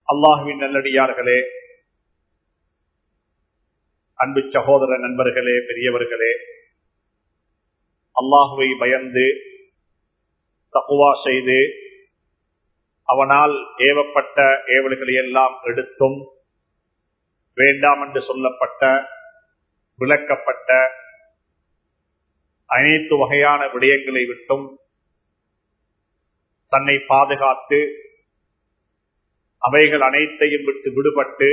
அல்லாஹுவின் நல்லடியார்களே அன்பு சகோதர நண்பர்களே பெரியவர்களே அல்லாஹுவை பயந்து தக்குவா செய்து அவனால் ஏவப்பட்ட ஏவல்களை எல்லாம் எடுத்தும் வேண்டாம் என்று சொல்லப்பட்ட விளக்கப்பட்ட அனைத்து வகையான விடயங்களை விட்டும் தன்னை பாதுகாத்து அவைகள் அனைத்தையும் விட்டு விடுபட்டு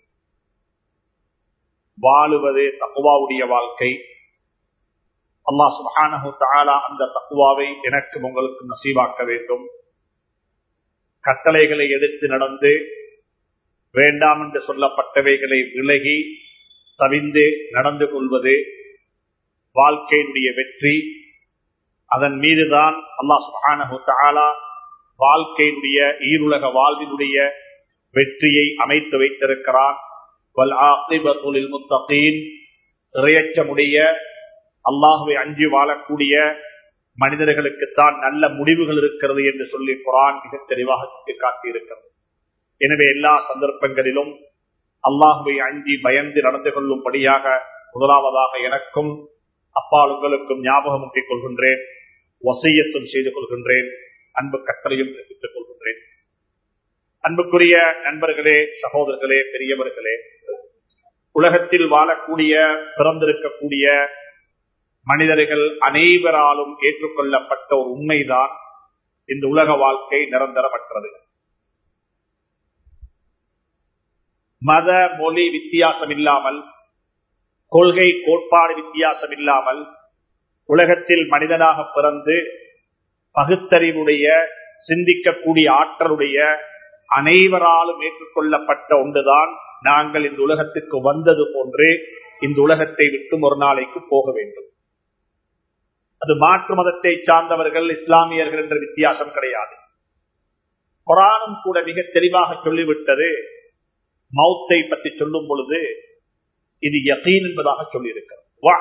வாழுவது தக்குவாவுடைய வாழ்க்கை அல்லா சுஹானு தாலா அந்த தக்குவாவை எனக்கும் உங்களுக்கு நசீவாக்க வேண்டும் கட்டளைகளை எடுத்து நடந்து வேண்டாம் என்று சொல்லப்பட்டவைகளை விலகி தவிந்து நடந்து கொள்வது வாழ்க்கையினுடைய வெற்றி அதன் மீதுதான் அல்லா சுஹானு தாலா வாழ்க்கையினுடைய ஈருலக வாழ்வினுடைய வெற்றியை அமைத்து வைத்திருக்கிறான் இறையச்சமுடைய அல்லாஹுவை அஞ்சு வாழக்கூடிய மனிதர்களுக்குத்தான் நல்ல முடிவுகள் இருக்கிறது என்று சொல்லி குரான் மிக தெளிவாக சுட்டிக்காட்டி இருக்கிறது எனவே எல்லா சந்தர்ப்பங்களிலும் அல்லாஹுவை அஞ்சி பயந்து நடந்து கொள்ளும்படியாக முதலாவதாக எனக்கும் அப்பால் உங்களுக்கும் ஞாபகம் ஊட்டிக் கொள்கின்றேன் வசையத்தும் செய்து கொள்கின்றேன் அன்பு கட்டளையும் தெரிவித்துக் கொள்கின்றேன் அன்புக்குரிய நண்பர்களே சகோதரர்களே பெரியவர்களே உலகத்தில் வாழக்கூடிய பிறந்திருக்கக்கூடிய மனிதர்கள் அனைவராலும் ஏற்றுக்கொள்ளப்பட்ட ஒரு உண்மைதான் இந்த உலக வாழ்க்கை நிரந்தரமற்றது மத மொழி வித்தியாசம் இல்லாமல் கொள்கை கோட்பாடு வித்தியாசம் இல்லாமல் உலகத்தில் மனிதனாக பிறந்து பகுத்தறிவுடைய சிந்திக்கக்கூடிய ஆற்றலுடைய அனைவராலும் ஏற்றுக்கொள்ளப்பட்ட ஒன்றுதான் நாங்கள் இந்த உலகத்துக்கு வந்தது போன்று இந்த உலகத்தை விட்டு ஒரு நாளைக்கு போக வேண்டும் அது மாற்று மதத்தை சார்ந்தவர்கள் இஸ்லாமியர்கள் என்ற வித்தியாசம் கிடையாது குரானும் கூட மிக தெளிவாக சொல்லிவிட்டது மௌத்தை பற்றி சொல்லும் பொழுது இது யகீன் என்பதாக சொல்லியிருக்கிறது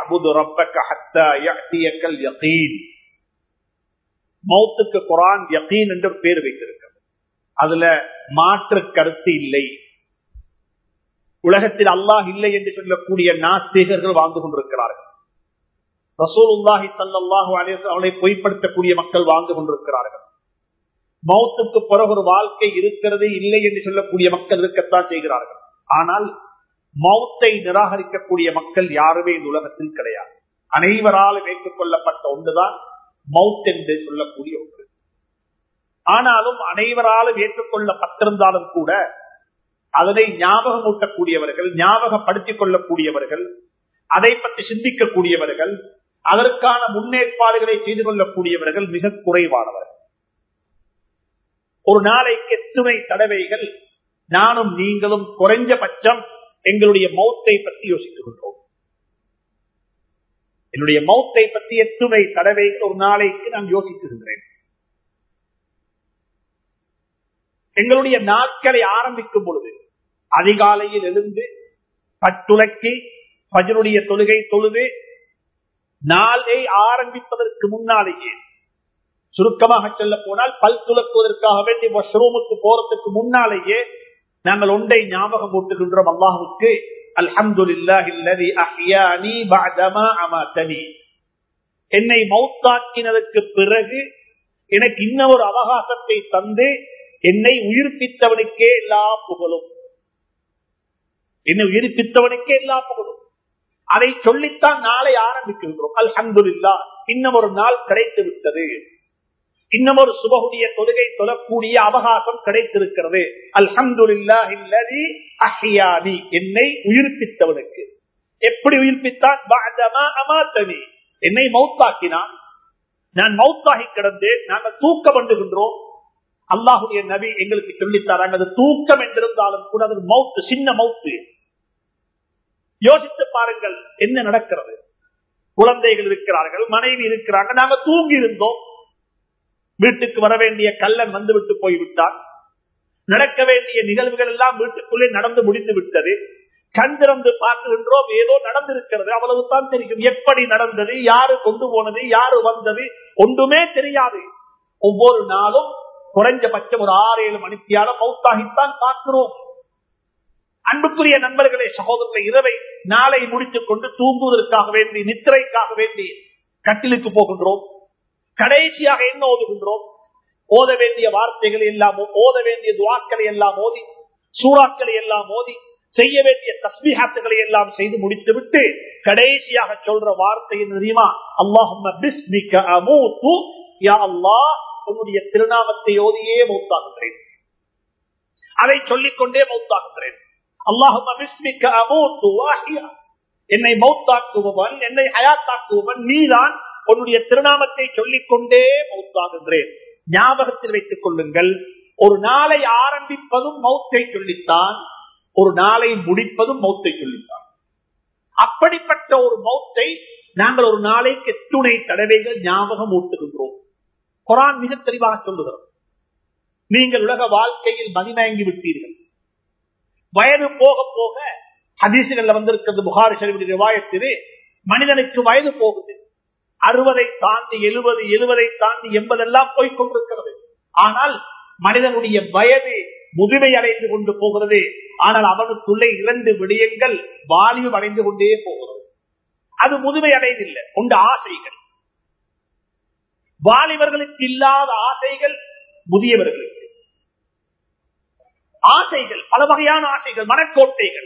மௌத்துக்கு குரான் யகீன் என்று பேர் வைத்திருக்கிறது அதுல மாற்று கருத்து இல்லை உலகத்தில் அல்லாஹ் இல்லை என்று சொல்லக்கூடிய நாஸ்திகர்கள் வாழ்ந்து கொண்டிருக்கிறார்கள் ரசூலுல்லாஹி சல்லாஹூ அவளை பொய்ப்படுத்தக்கூடிய மக்கள் வாழ்ந்து கொண்டிருக்கிறார்கள் மௌத்துக்கு பிறகு ஒரு வாழ்க்கை இருக்கிறது இல்லை என்று சொல்லக்கூடிய மக்கள் இருக்கத்தான் செய்கிறார்கள் ஆனால் மௌத்தை நிராகரிக்கக்கூடிய மக்கள் யாருமே இந்த உலகத்தில் கிடையாது அனைவராலும் ஏற்றுக்கொள்ளப்பட்ட ஒன்றுதான் மவுத் என்று சொல்லக்கூடிய ஒன்று ஆனாலும் அனைவராலும் ஏற்றுக்கொள்ளப்பட்டிருந்தாலும் கூட அதனை ஞாபகம் ஊட்டக்கூடியவர்கள் ஞாபகப்படுத்திக் கொள்ளக்கூடியவர்கள் அதை பற்றி சிந்திக்கக்கூடியவர்கள் அதற்கான முன்னேற்பாடுகளை செய்து கொள்ளக்கூடியவர்கள் மிக குறைவானவர்கள் ஒரு நாளைக்கு எத்துணை தடவைகள் நானும் நீங்களும் குறைஞ்சபட்சம் எங்களுடைய மௌத்தை பற்றி யோசிக்கின்றோம் என்னுடைய மௌத்தை பற்றி எத்துணை தடவைகள் ஒரு நாளைக்கு நான் யோசிக்குகின்றேன் எங்களுடைய நாட்களை ஆரம்பிக்கும் பொழுது அதிகாலையில் எழுந்து பட்டுலக்கி பஜனுடைய தொழுகை தொழுது நாளை ஆரம்பிப்பதற்கு முன்னாலேயே சுருக்கமாக சொல்ல போனால் பல் துலக்குவதற்காக வேண்டி வாஷ்ரூமுக்கு போறதுக்கு முன்னாலேயே நாங்கள் ஒன்றை ஞாபகம் ஊட்டுகின்றோம் அல்லாஹுக்கு என்னை மௌத்தாக்கினதற்கு பிறகு எனக்கு இன்னொரு அவகாசத்தை தந்து என்னை உயிர்ப்பித்தவனுக்கே எல்லா புகழும் என்னை உயிர்ப்பித்தவனுக்கே எல்லா புகழும் அதை சொல்லித்தான் நாளை ஆரம்பிக்கின்றோம் அல்ஹம்துல்லா இன்னும் ஒரு நாள் கிடைத்து விட்டது இன்னும் ஒரு சுபகுடைய தொழுகை தொழக்கூடிய அவகாசம் கிடைத்திருக்கிறது அல்ஹம்துல்லா இல்லதி அஹியானி என்னை உயிர்ப்பித்தவனுக்கு எப்படி உயிர்ப்பித்தான் அமாத்தனி என்னை மௌத்தாக்கினான் நான் மௌத்தாகி கிடந்தேன் நாங்கள் தூக்கம் பண்ணுகின்றோம் அல்லாஹுடைய நபி எங்களுக்கு சொல்லித்தாராங்க அது தூக்கம் என்றிருந்தாலும் கூட அது மவுத்து சின்ன மவுத்து யோசித்து பாருங்கள் என்ன நடக்கிறது குழந்தைகள் இருக்கிறார்கள் மனைவி இருக்கிறாங்க நாங்க தூங்கி இருந்தோம் வீட்டுக்கு வர வேண்டிய கல்லன் வந்துவிட்டு போய்விட்டார் நடக்க வேண்டிய நிகழ்வுகள் எல்லாம் வீட்டுக்குள்ளே நடந்து முடிந்து விட்டது கண் திறந்து பார்க்கின்றோம் ஏதோ நடந்திருக்கிறது அவ்வளவுதான் தெரியும் எப்படி நடந்தது யாரு கொண்டு போனது யாரு வந்தது ஒன்றுமே தெரியாது ஒவ்வொரு நாளும் குறைஞ்சபட்சம் ஒரு ஆறு ஏழு மணித்தியால மௌத்தாகித்தான் பார்க்கிறோம் அன்புக்குரிய நண்பர்களே சகோதரர்களை இரவை நாளை முடித்துக் கொண்டு தூங்குவதற்காக வேண்டி நித்திரைக்காக வேண்டி கட்டிலுக்கு போகின்றோம் கடைசியாக என்ன ஓதுகின்றோம் ஓத வேண்டிய வார்த்தைகளை எல்லாம் ஓத வேண்டிய துவாக்களை எல்லாம் ஓதி சூறாக்களை எல்லாம் ஓதி செய்ய வேண்டிய தஸ்மிஹாத்துகளை எல்லாம் செய்து முடித்துவிட்டு கடைசியாக சொல்ற வார்த்தை என்ன தெரியுமா அல்லாஹ் உன்னுடைய திருநாமத்தை ஓதியே மௌத்தாகுகிறேன் அதை சொல்லிக்கொண்டே மௌத்தாகுகிறேன் அல்லாஹும் என்னை மௌத்தாக்குபவன் என்னை ஹயாத்தாக்குபவன் நீதான் உன்னுடைய திருநாமத்தை சொல்லிக்கொண்டே மௌத்தாகுகிறேன் ஞாபகத்தில் வைத்துக் கொள்ளுங்கள் ஒரு நாளை ஆரம்பிப்பதும் மௌத்தை சொல்லித்தான் ஒரு நாளை முடிப்பதும் மௌத்தை சொல்லித்தான் அப்படிப்பட்ட ஒரு மௌத்தை நாங்கள் ஒரு நாளைக்கு துணை தடவைகள் ஞாபகம் ஊட்டுகின்றோம் குரான் மிக தெளிவாக சொல்லுகிறோம் நீங்கள் உலக வாழ்க்கையில் மதிமயங்கி விட்டீர்கள் வயது போக போக ஹதீசுகள்ல வந்திருக்கிறது புகாரி ஷரீஃபுடைய ரிவாயத்திலே மனிதனுக்கு வயது போகுது அறுபதை தாண்டி எழுபது எழுபதை தாண்டி எண்பதெல்லாம் போய்கொண்டிருக்கிறது ஆனால் மனிதனுடைய வயது முதுமை அடைந்து கொண்டு போகிறது ஆனால் அவனுக்குள்ளே இரண்டு விடயங்கள் வாலிபம் அடைந்து கொண்டே போகிறது அது முதுமை அடையவில்லை கொண்ட ஆசைகள் வாலிபர்களுக்கு இல்லாத ஆசைகள் முதியவர்களுக்கு ஆசைகள் பல வகையான ஆசைகள் மனக்கோட்டைகள்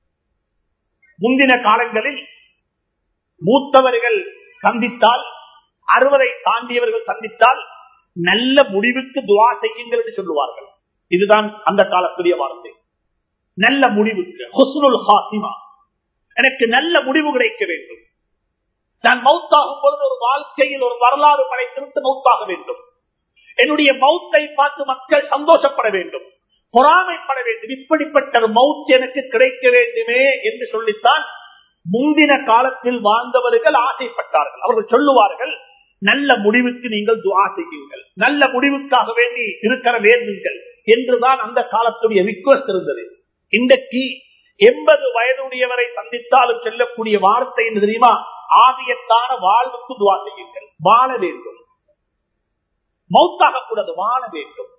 முந்தின காலங்களில் மூத்தவர்கள் சந்தித்தால் அறுவதை தாண்டியவர்கள் சந்தித்தால் நல்ல முடிவுக்கு துவா செய்யுங்கள் என்று சொல்லுவார்கள் இதுதான் அந்த காலத்துடைய வார்த்தை நல்ல முடிவுக்கு ஹுஸ்னுல் ஹாசிமா எனக்கு நல்ல முடிவு கிடைக்க வேண்டும் நான் மௌத்தாகும் பொழுது ஒரு வாழ்க்கையில் ஒரு வரலாறு படைத்திருந்து மௌத்தாக வேண்டும் என்னுடைய மௌத்தை பார்த்து மக்கள் சந்தோஷப்பட வேண்டும் பொறாமைப்பட வேண்டும் இப்படிப்பட்ட மவுத் எனக்கு கிடைக்க வேண்டுமே என்று சொல்லித்தான் முந்தின காலத்தில் வாழ்ந்தவர்கள் ஆசைப்பட்டார்கள் அவர்கள் சொல்லுவார்கள் நல்ல முடிவுக்கு நீங்கள் துவா செய்யுங்கள் நல்ல முடிவுக்காக வேண்டி இருக்கிற வேண்டுங்கள் என்றுதான் அந்த காலத்துடைய ரிக்வஸ்ட் இருந்தது இன்றைக்கு எண்பது வயதுடையவரை சந்தித்தாலும் செல்லக்கூடிய வார்த்தை என்று தெரியுமா ஆதியத்தான வாழ்வுக்கு துவா செய்யுங்கள் வாழ வேண்டும் மௌத்தாக கூடாது வாழ வேண்டும்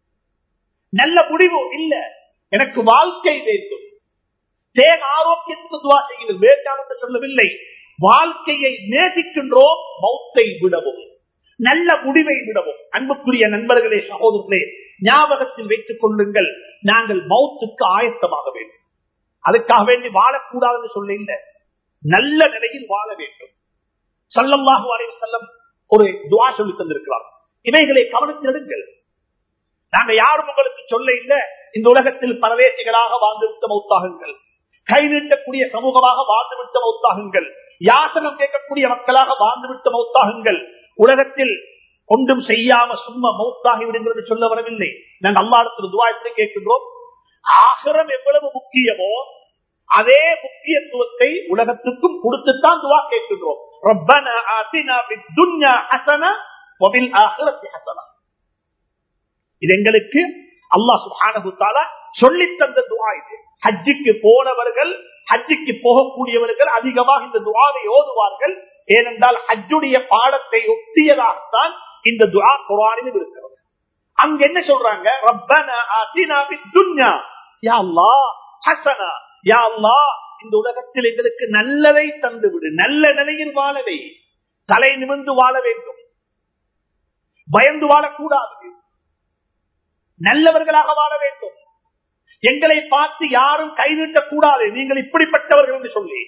நல்ல முடிவு இல்ல எனக்கு வாழ்க்கை வேண்டும் தேக ஆரோக்கியத்துக்கு துவா செய்யுங்கள் வேண்டாம் என்று சொல்லவில்லை வாழ்க்கையை நேசிக்கின்றோம் மௌத்தை விடவும் நல்ல முடிவை விடவும் அன்புக்குரிய நண்பர்களே சகோதரர்களே ஞாபகத்தில் வைத்துக் கொள்ளுங்கள் நாங்கள் மௌத்துக்கு ஆயத்தமாக வேண்டும் அதுக்காக வேண்டி வாழக்கூடாதுன்னு சொல்ல இல்லை நல்ல நிலையில் வாழ வேண்டும் சல்லல்லாஹு அலைஹி வஸல்லம் ஒரு துவா சொல்லி தந்திருக்கிறார் இவைகளை கவனத்தில் எடுங்கள் நாங்க யாரும் உங்களுக்கு சொல்ல இல்ல இந்த உலகத்தில் பரதேசிகளாக வாழ்ந்துவிட்ட மௌத்தாகுங்கள் கை நீட்டக்கூடிய சமூகமாக வாழ்ந்துவிட்ட மௌத்தாகுங்கள் யாசனம் கேட்கக்கூடிய மக்களாக வாழ்ந்துவிட்ட மௌத்தாகுங்கள் உலகத்தில் ஒன்றும் செய்யாம சும்மா மௌத்தாகி விடுங்கிறது சொல்ல வரவில்லை நாங்கள் அல்லாடத்தில் துவாயத்தை கேட்கின்றோம் ஆகரம் எவ்வளவு முக்கியமோ அதே முக்கியத்துவத்தை உலகத்துக்கும் கொடுத்துத்தான் துவா கேட்கின்றோம் ரப்பனா ஆத்தினா பித்துன்யா ஹஸனா வபில் ஆஹிரத்தி ஹஸனா இது எங்களுக்கு அல்லாஹ் சுப்ஹானஹு தஆலா சொல்லி தந்த துஆ இது ஹஜ்ஜுக்கு போனவர்கள் ஹஜ்ஜுக்கு போகக்கூடியவர்கள் அதிகமாக இந்த துஆவை ஓதுவார்கள் ஏனென்றால் ஹஜ்ஜுடைய பாடத்தை ஒட்டியதாகத்தான் இந்த துஆ குர்ஆனில் இருக்கிறது அங்க என்ன சொல்றாங்க ரப்பனா ஆத்தினா பித்துன்யா யா அல்லாஹ் ஹஸனா யா அல்லாஹ் இந்த உலகத்தில் எங்களுக்கு நல்லதை தந்து விடு நல்ல நிலையில் வாழவை தலை நிமிர்ந்து வாழ வேண்டும் பயந்து வாழக்கூடாது நல்லவர்களாக வாழ வேண்டும் எங்களை பார்த்து யாரும் கைவிட்டக் கூடாது நீங்கள் இப்படிப்பட்டவர்கள் என்று சொல்லி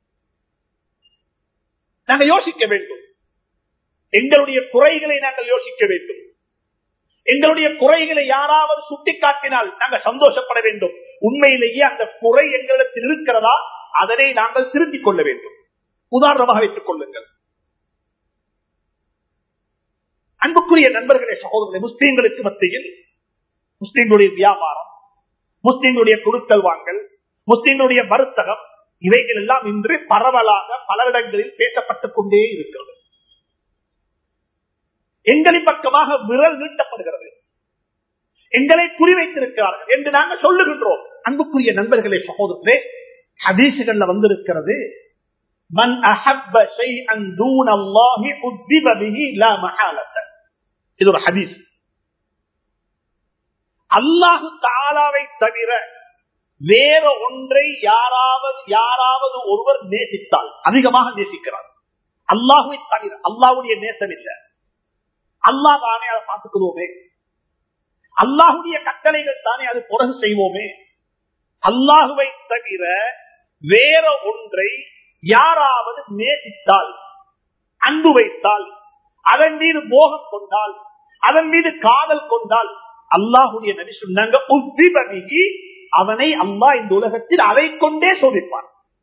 நாங்கள் யோசிக்க வேண்டும் எங்களுடைய குறைகளை நாங்கள் யோசிக்க வேண்டும் எங்களுடைய குறைகளை யாராவது சுட்டிக்காட்டினால் நாங்கள் சந்தோஷப்பட வேண்டும் உண்மையிலேயே அந்த குறை எங்களிடத்தில் இருக்கிறதா அதனை நாங்கள் திருத்திக் கொள்ள வேண்டும் உதாரணமாக வைத்துக் கொள்ளுங்கள் அன்புக்குரிய நண்பர்களே சகோதரர்களே முஸ்லீம்களுக்கு மத்தியில் முஸ்லீம்களுடைய வியாபாரம் முஸ்லீம்களுடைய கொடுக்கல் வாங்கல் முஸ்லீம்களுடைய வர்த்தகம் இவைகள் எல்லாம் இன்று பரவலாக பலரிடங்களில் பேசப்பட்டுக் கொண்டே இருக்கிறது எங்களின் பக்கமாக விரல் நீட்டப்படுகிறது எங்களை குறிவைத்திருக்கிறார்கள் என்று நாங்கள் சொல்லுகின்றோம் அன்புக்குரிய நண்பர்களே சகோதரர்களே ஹதீசுகள்ல வந்திருக்கிறது மன் அஹப்ப ஷைஅன் தூன அல்லாஹி உத்திப பிஹி லா மஹாலத இது ஒரு ஹதீஸ் அல்லாஹு தாலாவை தவிர வேற ஒன்றை யாராவது யாராவது ஒருவர் நேசித்தால் அதிகமாக நேசிக்கிறார் அல்லாஹுவை தவிர அல்லாஹுடைய நேசம் இல்லை அல்லாஹ் தானே அதை பார்த்துக்குவோமே அல்லாஹுடைய கட்டளைகள் தானே அது புறகு செய்வோமே அல்லாஹுவை தவிர வேற ஒன்றை யாராவது நேசித்தால் அன்பு வைத்தால் அதன் மீது மோகம் கொண்டால் அதன் மீது காதல் கொண்டால் அல்லாஹுடைய நபி சொன்னாங்க உத்திபமிகி அவனை அல்லாஹ் இந்த உலகத்தில் அதை கொண்டே சோதிப்பான்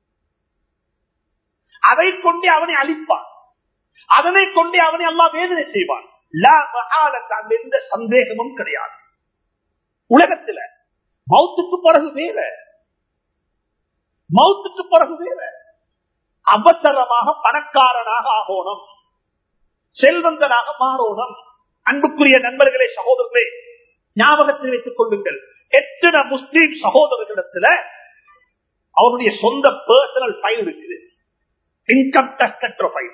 அதை கொண்டே அவனை அழிப்பான் அதனை கொண்டே அவனை அல்லாஹ் வேதனை செய்வான் எந்த சந்தேகமும் கிடையாது உலகத்துல மௌத்துக்கு பிறகு வேற மௌத்துக்கு பிறகு வேற அவசரமாக பணக்காரனாக ஆகணும் செல்வந்தனாக மாறணும் அன்புக்குரிய நண்பர்களே சகோதரர்களே ஞாபகத்தில் வைத்துக் கொள்ளுங்கள் எத்தனை முஸ்லீம் சகோதரர்களிடத்துல அவருடைய சொந்த பர்சனல் ஃபைல் இருக்குது இன்கம் டேக்ஸ் கட்டுற ஃபைல்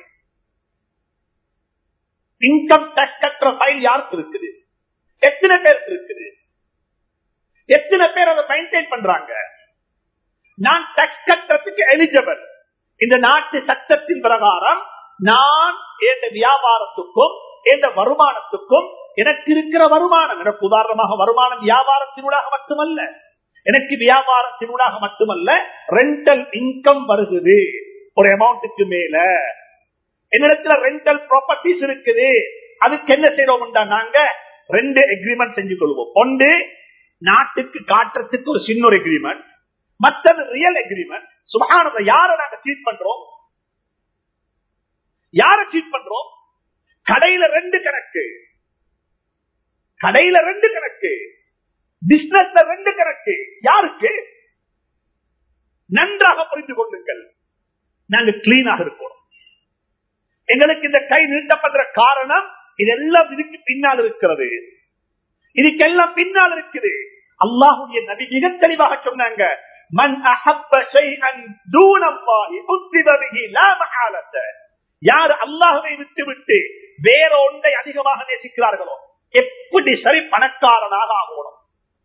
இன்கம் டேக்ஸ் கட்டுற ஃபைல் யாருக்கு இருக்குது எத்தனை பேருக்கு இருக்குது எத்தனை பேர் அதை மெயின்டைன் பண்றாங்க நான் டேக்ஸ் கட்டுறதுக்கு எலிஜிபிள் இந்த நாட்டு சட்டத்தின் பிரகாரம் நான் எந்த வியாபாரத்துக்கும் எந்த வருமானத்துக்கும் எனக்கு இருக்கிற வருமானம் எனக்கு உதாரணமாக வருமானம் வியாபாரத்தினூடாக மட்டுமல்ல எனக்கு வியாபாரத்தினூடாக மட்டுமல்ல ரெண்டல் இன்கம் வருகுது ஒரு அமௌண்ட்டுக்கு மேல என்னிடத்துல ரெண்டல் ப்ராப்பர்ட்டிஸ் இருக்குது அதுக்கு என்ன செய்யறோம்டா நாங்க ரெண்டு எக்ரிமெண்ட் செஞ்சு கொள்வோம் ஒன்று நாட்டுக்கு காட்டுறதுக்கு ஒரு சின்ன ஒரு எக்ரிமெண்ட் மற்றது ரியல் எக்ரிமெண்ட் சுபகானத யாரை நாங்க சீட் பண்றோம் யார சீட் பண்றோம் கடையில ரெண்டு கணக்கு கடையில ரெண்டு கணக்கு பிசினஸ்ல ரெண்டு கணக்கு யாருக்கு நன்றாக புரிந்து கொள்ளுங்கள் நாங்க கிளீனாக இருக்கணும் எங்களுக்கு இந்த கை நீட்டப்படுற காரணம் இதெல்லாம் இதுக்கு பின்னால் இருக்கிறது இதுக்கெல்லாம் பின்னால் இருக்குது அல்லாஹுடைய நபி மிக தெளிவாக சொன்னாங்க மன் அஹப்ப ஷைஅன் தூனல்லாஹி உத்திப பிஹி லா மஹாலத யார் அல்லாஹ்வை விட்டுவிட்டு வேற ஒன்றை அதிகமாக நேசிக்கிறார்களோ எப்படி சரி பணக்காரனாக ஆகணும்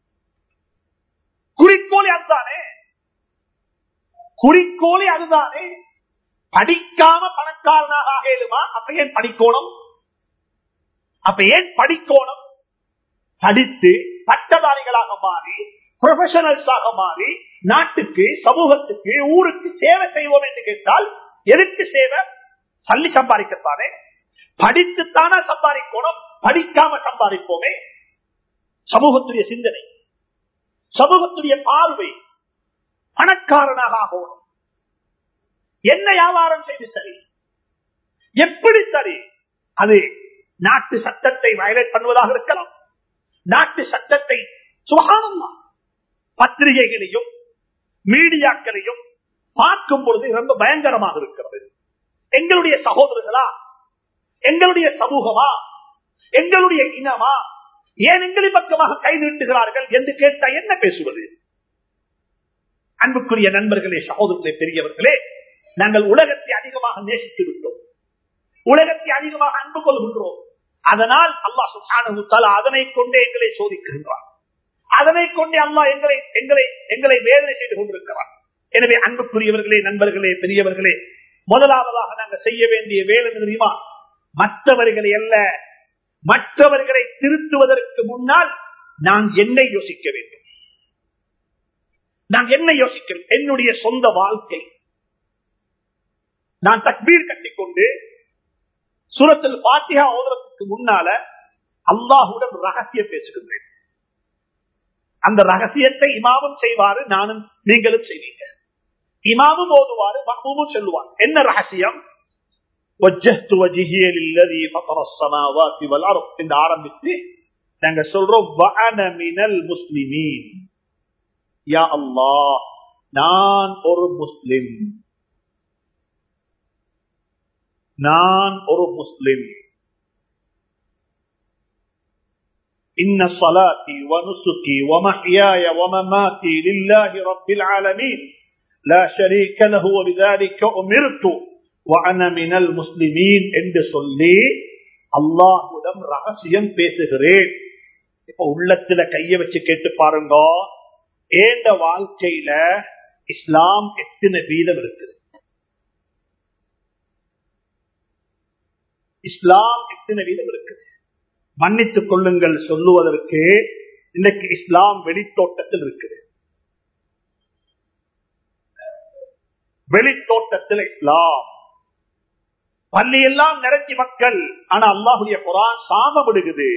குறிக்கோளி அதுதானே குறிக்கோளி அதுதானே படிக்காம பணக்காரனாக ஆகலுமா அப்ப ஏன் படிக்கோணும் அப்ப ஏன் படிக்கோணும் படித்து பட்டதாரிகளாக மாறி ப்ரொஃபஷனல்ஸாக மாறி நாட்டுக்கு சமூகத்துக்கு ஊருக்கு சேவை செய்வோம் என்று கேட்டால் எதுக்கு சேவை சல்லி சம்பாதிக்கத்தானே படித்துத்தானே சம்பாதிக்கணும் படிக்காம சம்பாதிப்போமே சமூகத்துடைய சிந்தனை சமூகத்துடைய பார்வை பணக்காரனாக ஆகணும் என்ன வியாபாரம் செய்து சரி எப்படி சரி அது நாட்டு சட்டத்தை வயலேட் பண்ணுவதாக இருக்கலாம் நாட்டு சட்டத்தை சுகானம்மா பத்திரிகைகளையும் மீடியாக்களையும் பார்க்கும் பொழுது ரொம்ப பயங்கரமாக இருக்கிறது எங்களுடைய சகோதரர்களா எங்களுடைய சமூகமா எங்களுடைய இனமா ஏன் எங்களின் பக்கமாக கை நீட்டுகிறார்கள் என்று கேட்டா என்ன பேசுவது அன்புக்குரிய நண்பர்களே சகோதரர்களே பெரியவர்களே நாங்கள் உலகத்தை அதிகமாக நேசித்து விட்டோம் உலகத்தை அதிகமாக அன்பு கொள்கின்றோம் அதனால் அல்லாஹ் சுல்தான அதனை கொண்டே எங்களை சோதிக்கின்றார் அதனை கொண்டே அல்லாஹ் எங்களை எங்களை எங்களை வேதனை செய்து கொண்டிருக்கிறார் எனவே அன்புக்குரியவர்களே நண்பர்களே பெரியவர்களே முதலாவதாக நாங்கள் செய்ய வேண்டிய வேலை தெரியுமா மற்றவர்களை அல்ல மற்றவர்களை திருத்துவதற்கு முன்னால் நான் என்னை யோசிக்க வேண்டும் நான் என்ன யோசிக்க என்னுடைய சொந்த வாழ்க்கை நான் தக்பீர் கட்டிக்கொண்டு சுரத்தில் பாத்தியா ஓதுறதுக்கு முன்னால அல்லாஹுடன் ரகசியம் பேசுகின்றேன் அந்த ரகசியத்தை இமாமும் செய்வாரு நானும் நீங்களும் செய்வீங்க இமாமும் ஓதுவாரு மஹ்மூமும் சொல்லுவார் என்ன ரகசியம் وجهت وجهي للذي فطر السماوات والارض இந்த ஆரம்பித்து நாங்க சொல்றோம் وانا من المسلمين யா அல்லாஹ் நான் ஒரு முஸ்லிம் நான் ஒரு முஸ்லிம் إن صلاتي ونسكي ومحياي ومماتي لله رب العالمين لا شريك له وبذلك أمرت وأنا من المسلمين என்று சொல்லி அல்லாஹுடன் ரகசியம் பேசுகிறேன் இப்ப உள்ளத்துல கைய வச்சு கேட்டு பாருங்க ஏண்ட வாழ்க்கையில இஸ்லாம் எத்தனை வீதம் இருக்குது இஸ்லாம் எத்தனை வீதம் இருக்குது மன்னித்துக் கொள்ளுங்கள் சொல்லுவதற்கு இன்னைக்கு இஸ்லாம் வெளித்தோட்டத்தில் இருக்குது வெளித்தோட்டத்தில் இஸ்லாம் பள்ளி எல்லாம் நிறைஞ்சி மக்கள் ஆனா அல்லாஹுடைய குரான் சாம விடுகுது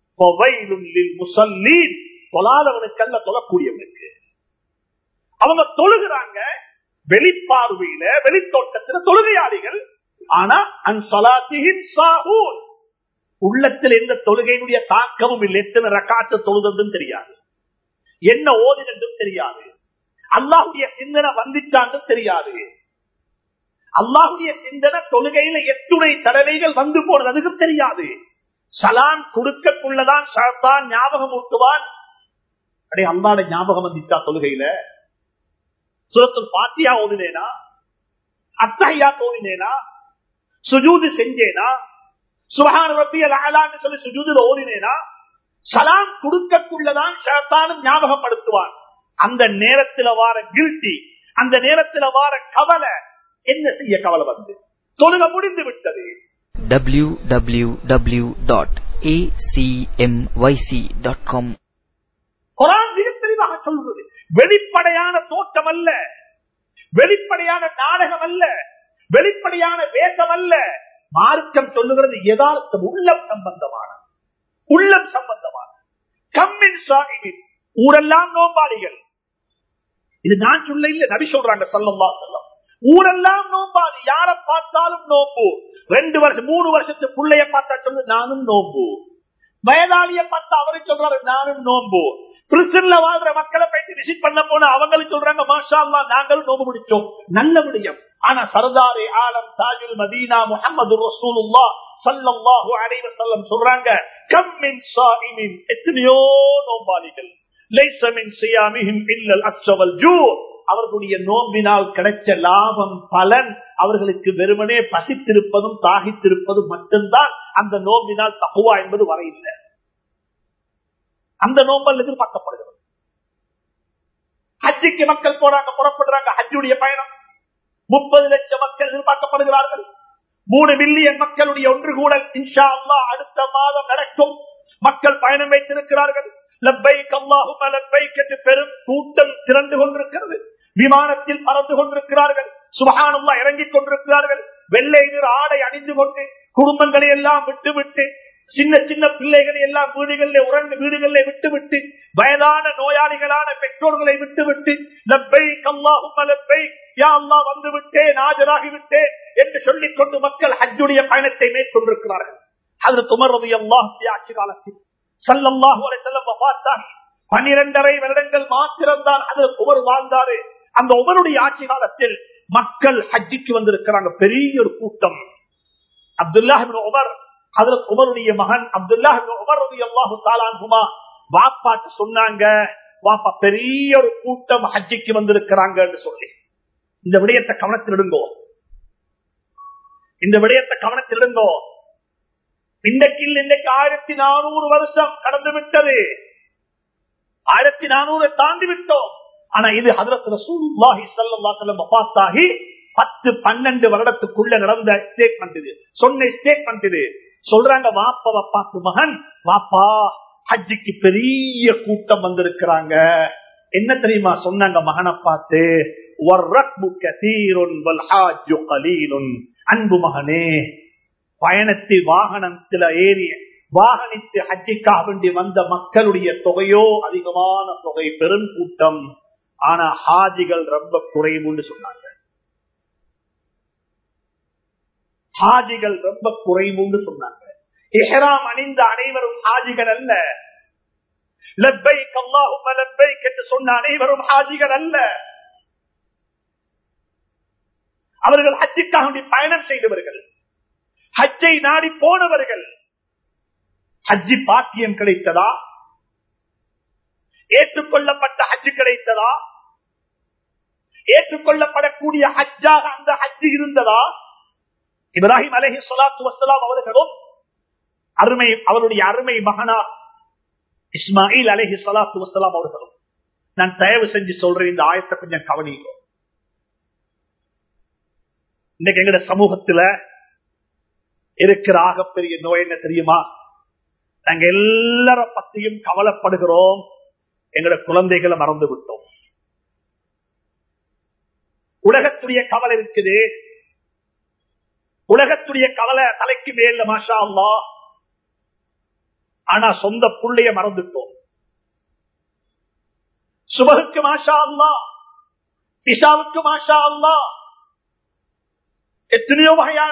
தொழாதவனுக்கல்ல தொழக்கூடியவனுக்கு அவங்க தொழுகிறாங்க வெளிப்பார்வையில வெளித்தோட்டத்தில் தொழுகையாளிகள் ஆனா அன்சலாத்தின் சாகூன் உள்ளத்தில் எந்த தொழுகையினுடைய தாக்கமும் இல்லை எத்தனை ரக்காத்து தொழுதுன்னு தெரியாது என்ன ஓதினதும் தெரியாது அல்லாஹுடைய சிந்தனை வந்துச்சான்னு தெரியாது அல்லாஹுடைய சிந்தனை தொழுகையில எத்துணை தடவைகள் வந்து போனது அதுக்கும் தெரியாது சலான் கொடுக்கக்குள்ளதான் சலத்தான் ஞாபகம் ஊட்டுவான் அடே அல்லாட ஞாபகம் வந்துச்சா தொழுகையில சுரத்தில் பாத்தியா ஓதினேனா அத்தகையா தோதினேனா சுஜூது செஞ்சேனா சுபகான ரப்பியல் அலான்னு சொல்லி சுஜூதுல ஓடினேனா சலாம் கொடுக்கக்குள்ளதான் சலத்தானும் ஞாபகப்படுத்துவான் அந்த நேரத்தில் வார கில்ட்டி அந்த நேரத்தில் வார கவலை என்ன செய்ய கவலை வந்து தொழுக முடிந்து விட்டது www.acmyc.com குரான் மிக தெளிவாக சொல்கிறது வெளிப்படையான தோட்டம் அல்ல வெளிப்படையான நாடகம் அல்ல வெளிப்படையான வேஷம் அல்ல மார்க்கம் சொல்லுகிறது யதார்த்தம் உள்ளம் சம்பந்தமான உள்ளம் சம்பந்தமான கம்மின் சாகிமின் ஊரெல்லாம் நோம்பாளிகள் இது நான் சொல்ல இல்ல நபி சொல்றாங்க சல்லம்மா செல்லம் ஊரெல்லாம் நோம்பாளி யார பார்த்தாலும் நோம்பு ரெண்டு வருஷம் மூணு வருஷத்து பிள்ளைய பார்த்தா சொல்லு நானும் நோம்பு வயதாளிய பார்த்தா அவரை சொல்றாரு நானும் நோம்பு பிரிசன்ல வாழ்ற மக்களை போயிட்டு விசிட் பண்ண போன அவங்களும் சொல்றாங்க மாஷா அல்லா நாங்களும் நோம்பு முடிச்சோம் நல்ல விடயம் ஆனா சர்தாரி ஆலம் தாஜுல் மதீனா முகமது ரசூலுல்லா சல்லல்லாஹு அலைஹி வஸல்லம் சொல்றாங்க கம் மின் ஸாயிமின் எத்தனையோ நோம்பாளிகள் லைஸ மின் சியாமிஹிம் இல்லல் அஸ்வல் ஜூ அவர்களுடைய நோம்பினால் கிடைச்ச லாபம் பலன் அவர்களுக்கு வெறுமனே பசித்திருப்பதும் தாகித்திருப்பதும் மட்டும்தான் அந்த நோம்பினால் தகுவா என்பது வர இல்லை அந்த நோம்பல் எதிர்பார்க்கப்படுகிறது ஹஜ்ஜிக்கு மக்கள் போறாங்க புறப்படுறாங்க ஹஜ்ஜுடைய பயணம் முப்பது லட்சம் மக்கள் எதிர்பார்க்கப்படுகிறார்கள் மூணு மில்லியன் மக்களுடைய ஒன்று கூடல் இன்ஷா அல்லா அடுத்த மாதம் நடக்கும் மக்கள் பயணம் வைத்திருக்கிறார்கள் லப்பைக் அல்லாஹும் லப்பைக் என்று பெரும் கூட்டம் திரண்டு கொண்டிருக்கிறது விமானத்தில் பறந்து கொண்டிருக்கிறார்கள் சுபகானம்மா இறங்கிக் கொண்டிருக்கிறார்கள் வெள்ளை நிற ஆடை அணிந்து கொண்டு குடும்பங்களை எல்லாம் விட்டு விட்டு சின்ன சின்ன பிள்ளைகளை எல்லாம் வீடுகளில் உறங்கு வீடுகளில் விட்டு விட்டு வயதான நோயாளிகளான பெற்றோர்களை விட்டு விட்டு லப்பை கல்லாகும் லப்பை யா அல்லா வந்து விட்டேன் ஆஜராகி விட்டேன் என்று சொல்லிக் கொண்டு மக்கள் ஹஜ்ஜுடைய பயணத்தை மேற்கொண்டிருக்கிறார்கள் அது துமரது எல்லாம் ஆட்சி காலத்தில் சல்லல்லாஹு அலை செல்லம் பார்த்தார் பனிரெண்டரை வருடங்கள் மாத்திரம்தான் அது உமர் வாழ்ந்தாரு அந்த உமருடைய ஆட்சி காலத்தில் மக்கள் ஹஜ்ஜிக்கு வந்திருக்கிறாங்க பெரிய ஒரு கூட்டம் அப்துல்லாஹின் உமர் அதுல உமருடைய மகன் அப்துல்லா உமர் அல்லாஹு தாலான்குமா வாப்பாட்டு சொன்னாங்க வாப்பா பெரிய ஒரு கூட்டம் ஹஜ்ஜிக்கு வந்திருக்கிறாங்கன்னு சொல்லி இந்த விடயத்தை கவனத்தில் இடுங்கோ இந்த விடயத்தை கவனத்தில் இடுங்கோ இன்றைக்கு இன்றைக்கு ஆயிரத்தி நானூறு வருஷம் கடந்து விட்டது ஆயிரத்தி நானூறு தாண்டி விட்டோம் ஆனா இது ஹதரத் ரசூலுல்லாஹி ஸல்லல்லாஹு அலைஹி வஸல்லம் வஃபாத்தாகி பத்து பன்னெண்டு வருடத்துக்குள்ள நடந்த ஸ்டேட்மெண்ட் இது சொன்ன ஸ்டேட்மெண்ட் இது சொல்றாங்க வாப்பா வப்பாக்கு மகன் வாப்பா ஹஜ்ஜிக்கு பெரிய கூட்டம் வந்திருக்கிறாங்க என்ன தெரியுமா சொன்னாங்க மகனை பார்த்து அன்பு மகனே பயணத்தில் வாகனத்தில் ஏறி வாகனித்து ஹஜ்ஜிக்காக வேண்டி வந்த மக்களுடைய தொகையோ அதிகமான தொகை பெரும் கூட்டம் ஆனா ஹாஜிகள் ரொம்ப குறைவுன்னு சொன்னாங்க ஹாஜிகள் ரொம்ப குறைவுன்னு சொன்னாங்க இஹ்ராம் அணிந்த அனைவரும் ஹாஜிகள் அல்ல லப்பை கல்லாஹும் லப்பை என்று சொன்ன அனைவரும் ஹாஜிகள் அல்ல அவர்கள் ஹஜ்ஜுக்காக வேண்டி பயணம் செய்தவர்கள் ஹஜ்ஜை நாடி போனவர்கள் ஹஜ்ஜி பாக்கியம் கிடைத்ததா ஏற்றுக்கொள்ளப்பட்ட ஹஜ்ஜு கிடைத்ததா ஏற்றுக்கொள்ளப்படக்கூடிய ஹஜ்ஜாக அந்த ஹஜ்ஜு இருந்ததா இப்ராஹிம் அலஹி சொலாத்து வசலாம் அவர்களும் அருமை அவருடைய அருமை மகனார் இஸ்மாயில் அலஹி சலாத்து வசலாம் அவர்களும் நான் தயவு செஞ்சு சொல்றேன் இந்த ஆயத்தை கொஞ்சம் கவனிக்கும் இன்னைக்கு எங்கட சமூகத்துல இருக்கிற ஆகப்பெரிய நோய் என்ன தெரியுமா நாங்க எல்லார பத்தியும் கவலைப்படுகிறோம் எங்கட குழந்தைகளை மறந்து விட்டோம் உலகத்துடைய கவலை இருக்குது உலகத்துடைய கவலை தலைக்கு மேல மாஷா அல்லா ஆனா சொந்த புள்ளைய மறந்துட்டோம் சுபகுக்கு மாஷா அல்லா இஷாவுக்கு மாஷா அல்லா எத்தனையோ வகையான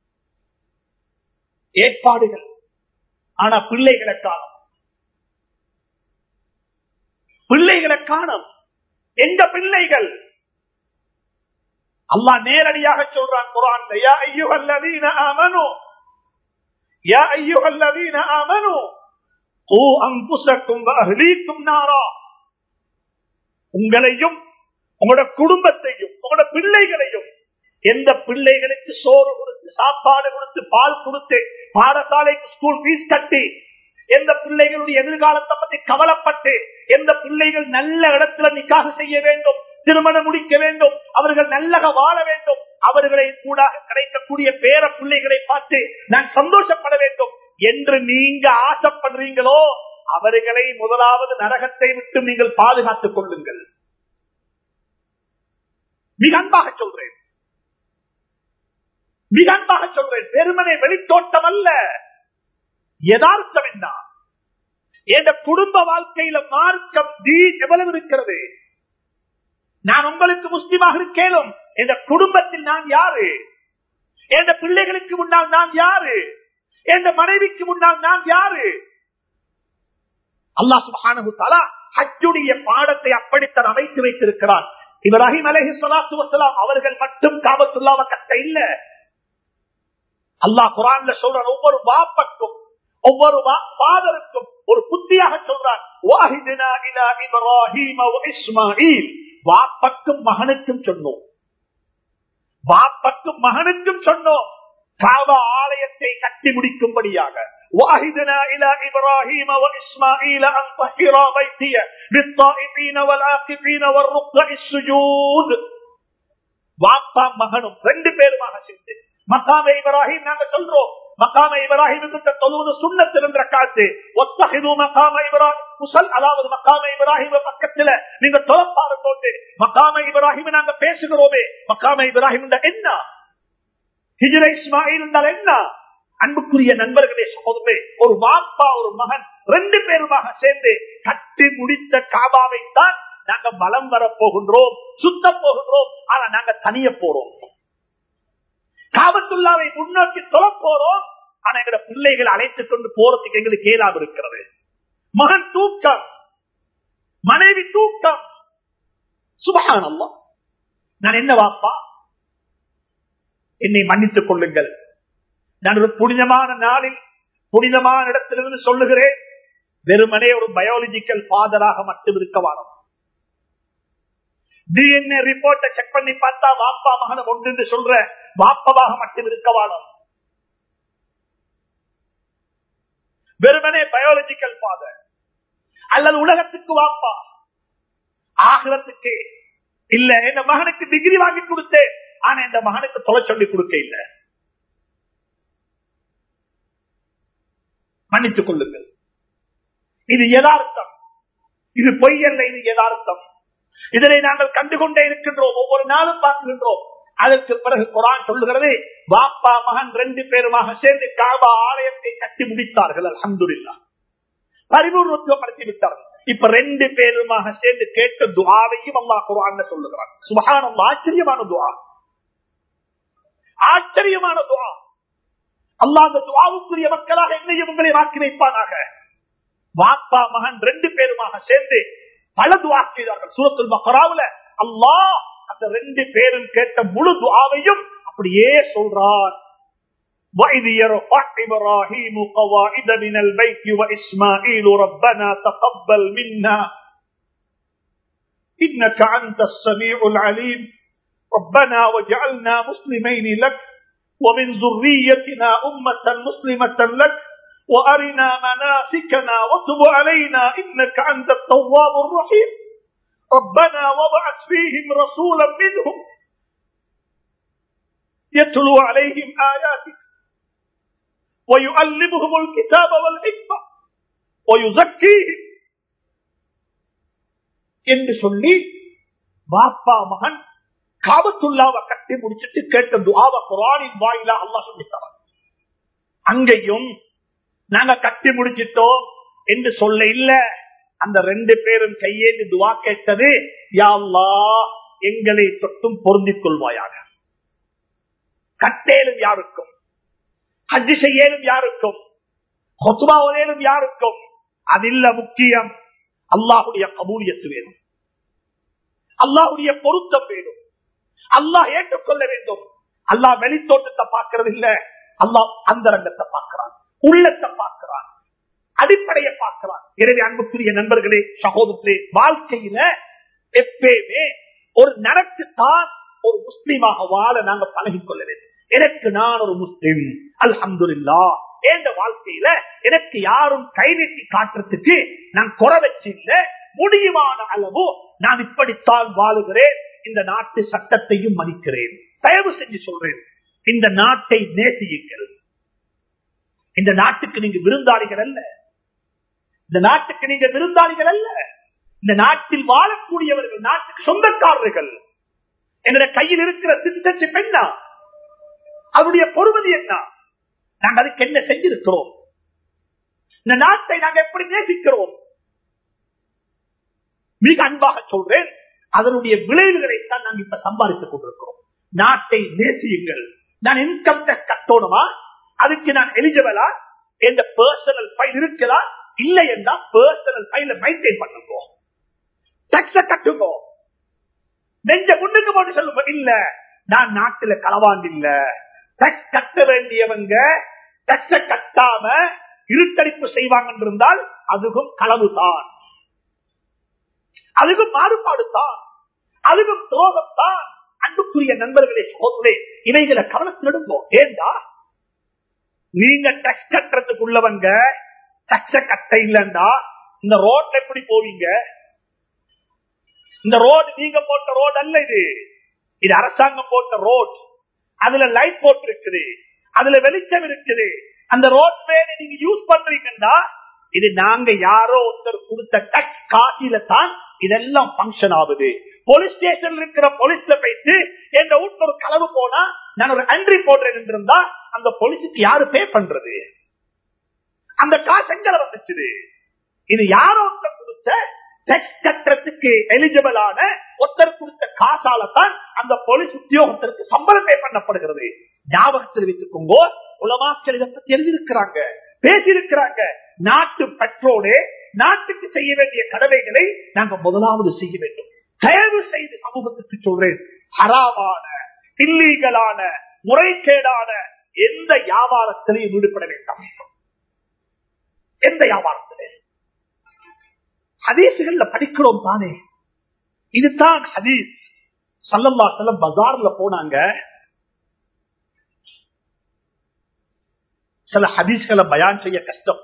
ஏற்பாடுகள் ஆனா பிள்ளைகளை காணும் பிள்ளைகளை காணும் எந்த பிள்ளைகள் அல்லா நேரடியாக சொல்றான் குரான் யா ஐயுகல்லதீன ஆமனு யா ஐயுகல்லதீன ஆமனு ஓ அங்குசக்கும் அஹ்லீக்கும் நாரா உங்களையும் உங்களோட குடும்பத்தையும் உங்களோட பிள்ளைகளையும் எந்த பிள்ளைகளுக்கு சோறு கொடுத்து சாப்பாடு கொடுத்து பால் கொடுத்து பாடசாலைக்கு ஸ்கூல் ஃபீஸ் கட்டி எந்த பிள்ளைகளுடைய எதிர்காலத்தை பற்றி கவலைப்பட்டு எந்த பிள்ளைகள் நல்ல இடத்துல நிக்காக செய்ய வேண்டும் திருமணம் முடிக்க வேண்டும் அவர்கள் நல்லக வாழ வேண்டும் அவர்களை கூட கிடைக்கக்கூடிய பேர பிள்ளைகளை பார்த்து நான் சந்தோஷப்பட வேண்டும் என்று நீங்க ஆசைப்படுறீங்களோ அவர்களை முதலாவது நரகத்தை விட்டு நீங்கள் பாதுகாத்துக் கொள்ளுங்கள் மிக அன்பாக சொல்றேன் மிக அன்பாக சொல்றேன் பெருமனை வெளித்தோட்டம் அல்ல யதார்த்தம் என்ன என் குடும்ப வாழ்க்கையில மார்க்கம் தீன் எவ்வளவு இருக்கிறது நான் உங்களுக்கு முஸ்லிமாக இருக்கேனும் என் குடும்பத்தில் நான் யாரு என் பிள்ளைகளுக்கு முன்னால் நான் யாரு என் மனைவிக்கு முன்னால் நான் யாரு அல்லா சுபானு தலா ஹஜ்ஜுடைய பாடத்தை அப்படித்தான் அமைத்து வைத்திருக்கிறார் இப்ராஹிம் அலஹி சொலாத்து வசலாம் அவர்கள் மட்டும் காபத்துள்ளாவ கட்ட இல்ல அல்லாஹ் குரான்ல சொல்ற ஒவ்வொரு வாப்பக்கும் ஒவ்வொரு பாதருக்கும் ஒரு புத்தியாக சொல்றான் இஸ்மாயில் வாப்பக்கும் மகனுக்கும் சொன்னோம் வாப்பக்கும் மகனுக்கும் சொன்னோம் காவா ஆலயத்தை கட்டி முடிக்கும்படியாக واهدنا الى ابراهيم واسماعيل ان طهرا بيتي للطائفين والعاكفين والركع السجود வாப்பா மகனும் ரெண்டு பேருமாக சேர்ந்து மக்காம இப்ராஹிம் நாங்க சொல்றோம் மக்காம இப்ராஹிம் தொழுவது சுண்ணத்தில் என்ற காத்து ஒத்தகிது மக்காம இப்ராஹிம் முசல் அதாவது மக்காம இப்ராஹிம் பக்கத்துல நீங்க தொலைப்பாரு போட்டு மக்காம இப்ராஹிம் நாங்க பேசுகிறோமே மக்காம இப்ராஹிம் என்ன ஹிஜ்ர இஸ்மாயில் என்றால் என்ன அன்புக்குரிய நண்பர்களே சகோதரே ஒரு வாப்பா ஒரு மகன் ரெண்டு பேருமாக சேர்ந்து கட்டி முடித்த காபாவை தான் நாங்க பலம் வர போகின்றோம் சுத்த போகின்றோம் ஆனா நாங்க தனிய போறோம் காபத்துள்ளாவை முன்னோக்கி தொலை போறோம் ஆனா எங்களோட பிள்ளைகளை அழைத்துக் கொண்டு போறதுக்கு எங்களுக்கு ஏதாவது இருக்கிறது மகன் தூக்கம் மனைவி தூக்கம் சுபகானம்மா நான் என்ன வாப்பா என்னை மன்னித்துக் கொள்ளுங்கள் நான் ஒரு புனிதமான நாளில் புனிதமான இடத்திலிருந்து சொல்லுகிறேன் வெறுமனே ஒரு பயாலஜிக்கல் ஃபாதராக மட்டும் இருக்க வாரம் டிஎன்ஏ ரிப்போர்ட்டை செக் பண்ணி பார்த்தா வாப்பா மகன ஒன்று என்று சொல்ற வாப்பவாக மட்டும் இருக்க வாழும் வெறுமனே பயாலஜிக்கல் ஃபாதர் அல்லது உலகத்துக்கு வாப்பா ஆகிரத்துக்கு இல்ல என் மகனுக்கு டிகிரி வாங்கி கொடுத்தேன் ஆனா இந்த மகனுக்கு தொலை சொல்லி கொடுக்க இல்ல மன்னித்துக் கொள்ளுங்கள் இது யதார்த்தம் இது பொய் அல்ல இது யதார்த்தம் இதனை நாங்கள் கண்டுகொண்டே இருக்கின்றோம் ஒவ்வொரு நாளும் பார்க்கின்றோம் அதற்கு பிறகு குரான் சொல்லுகிறது வாப்பா மகன் ரெண்டு பேருமாக சேர்ந்து காபா ஆலயத்தை கட்டி முடித்தார்கள் அலமதுல்லா பரிபூர்ணத்துவப்படுத்தி விட்டார்கள் இப்ப ரெண்டு பேருமாக சேர்ந்து கேட்ட துவாவையும் அம்மா குரான் சொல்லுகிறான் சுபகானம் ஆச்சரியமான துவா ஆச்சரியமான துவா அல்லா அந்த துவாவுக்குரிய மக்களாக என்னையும் உங்களை வாக்கி வைப்பானாக வாப்பா மகன் ரெண்டு பேருமாக சேர்ந்து பல துவா செய்தார்கள் சூரத்துல் மக்கராவுல அல்லாஹ் அந்த ரெண்டு பேரும் கேட்ட முழு துவாவையும் அப்படியே சொல்றான் وَإِذْ يَرْفَعُ إِبْرَاهِيمُ قَوَاعِدَ مِنَ الْبَيْتِ وَإِسْمَاعِيلُ رَبَّنَا تَقَبَّلْ مِنَّا إِنَّكَ أَنْتَ السَّمِيعُ الْعَلِيمُ رَبَّنَا وَاجْعَلْنَا مُسْلِمَيْنِ لَكَ ومن ذريتنا أمة مسلمة لك وأرنا مناسكنا وتب علينا إنك أنت التواب الرحيم ربنا وابعث فيهم رسولا منهم يتلو عليهم آياتك ويعلمهم الكتاب والحكمة ويزكيهم என்று சொல்லி பாப்பா மகன் காபத்துல்லாவை கட்டி முடிச்சிட்டு கேட்ட துவாவ குரானின் வாயிலா அல்லா சொல்லித்தார் அங்கேயும் நாங்க கட்டி முடிச்சிட்டோம் என்று சொல்ல இல்ல அந்த ரெண்டு பேரும் கையேந்து துவா கேட்டது யாழ்லா எங்களை தொட்டும் பொருந்திக் கொள்வாயாக கட்டேலும் யாருக்கும் ஹஜ்ஜி செய்யலும் யாருக்கும் கொத்துமாவதேலும் யாருக்கும் அதில்ல முக்கியம் அல்லாஹுடைய கபூலியத்து வேணும் அல்லாஹுடைய பொருத்தம் வேணும் அல்லாஹ் ஏற்றுக்கொள்ள வேண்டும் அல்லாஹ் வெளித்தோட்டத்தை பார்க்கறது இல்ல அல்லாஹ் அந்தரங்கத்தை பார்க்கிறான் உள்ளத்தை பார்க்கிறான் அடிப்படையை பார்க்கிறான் எனவே அன்புக்குரிய நண்பர்களே சகோதரர்களே வாழ்க்கையில எப்பயுமே ஒரு நடக்குத்தான் ஒரு முஸ்லீமாக வாழ நாங்க பழகிக் கொள்ள வேண்டும் எனக்கு நான் ஒரு முஸ்லிம் அல்ஹம்துல்லா என்ற வாழ்க்கையில எனக்கு யாரும் கை நீட்டி காட்டுறதுக்கு நான் குறை வச்சு இல்ல முடியுமான அளவு நான் இப்படித்தான் வாழுகிறேன் இந்த நாட்டு சட்டத்தையும் மதிக்கிறேன் தயவு செஞ்சு சொல்றேன் இந்த நாட்டை நேசியுங்கள் இந்த நாட்டுக்கு நீங்க விருந்தாளிகள் அல்ல இந்த நாட்டுக்கு நீங்க விருந்தாளிகள் அல்ல இந்த நாட்டில் வாழக்கூடியவர்கள் நாட்டுக்கு சொந்தக்காரர்கள் எங்களுடைய கையில் இருக்கிற சிட்டிசன்ஷிப் என்ன அவருடைய பொறுமதி என்ன நாங்க அதுக்கு என்ன செஞ்சிருக்கிறோம் இந்த நாட்டை நாங்க எப்படி நேசிக்கிறோம் மிக அன்பாக சொல்றேன் அதனுடைய விளைவுகளை தான் நாங்க இப்ப சம்பாதித்துக் கொண்டிருக்கிறோம் நாட்டை நேசியுங்கள் நான் இன்கம் டேக்ஸ் கட்டணுமா அதுக்கு நான் எலிஜிபிளா என்ற பர்சனல் ஃபைல் இருக்கிறா இல்லை என்றா பர்சனல் ஃபைல மெயின்டைன் பண்ணுங்க டாக்ஸ கட்டுங்க நெஞ்ச முன்னுக்கு போட்டு சொல்லுங்க இல்ல நான் நாட்டுல களவாண்டு இல்ல டாக்ஸ் கட்ட வேண்டியவங்க டாக்ஸ கட்டாம இருட்டடிப்பு செய்வாங்க இருந்தால் அதுவும் களவு தான் அதுவும் மாறுபாடு தான் அதுவும் துரோகம் தான் அன்புக்குரிய நண்பர்களே சோதரே இவைகளை கவனத்தில் எடுப்போம் ஏண்டா நீங்க டக்ஸ் கட்டுறதுக்கு உள்ளவங்க டக்ஸ கட்ட இல்லண்டா இந்த ரோட்ல எப்படி போவீங்க இந்த ரோடு நீங்க போட்ட ரோடு அல்ல இது இது அரசாங்கம் போட்ட ரோட் அதுல லைட் போட்டு இருக்குது அதுல வெளிச்சம் இருக்குது அந்த ரோட் மேல நீங்க யூஸ் பண்றீங்கன்னா இது நாங்க யாரோ ஒருத்தர் கொடுத்த டக்ஸ் காசில தான் இதெல்லாம் பங்கன் ஆகுது போலீஸ் ஸ்டேஷன் இருக்கிற போலீஸ்ல போயிட்டு என் வீட்டுல ஒரு களவு போனா நான் ஒரு அன்ட்ரி போடுறேன் இருந்தா அந்த போலீஸுக்கு யாரு பே பண்றது அந்த காசு எங்களை வந்துச்சு இது யாரோ ஒருத்தர் கொடுத்த டெக்ஸ் கட்டுறதுக்கு எலிஜிபிளான ஒருத்தர் கொடுத்த காசால தான் அந்த போலீஸ் உத்தியோகத்திற்கு சம்பளம் பே பண்ணப்படுகிறது ஞாபகத்தில் வைத்துக்கோங்க உலமாக்கள் இதை பத்தி எழுதியிருக்கிறாங்க பேசியிருக்கிறாங்க நாட்டு பெட்ரோலே நாட்டுக்கு செய்ய வேண்டிய கடமைகளை நாங்க முதலாவது செய்ய வேண்டும் தயவு செய்து சமூகத்துக்கு சொல்றேன் ஹராமான இல்லீகலான முறைகேடான எந்த வியாபாரத்திலையும் ஈடுபட வேண்டாம் எந்த வியாபாரத்திலே ஹதீசுகள்ல படிக்கிறோம் தானே இதுதான் ஹதீஸ் சல்லல்லா செல்லம் பஜார்ல போனாங்க சில ஹதீஸ்களை பயான் செய்ய கஷ்டம்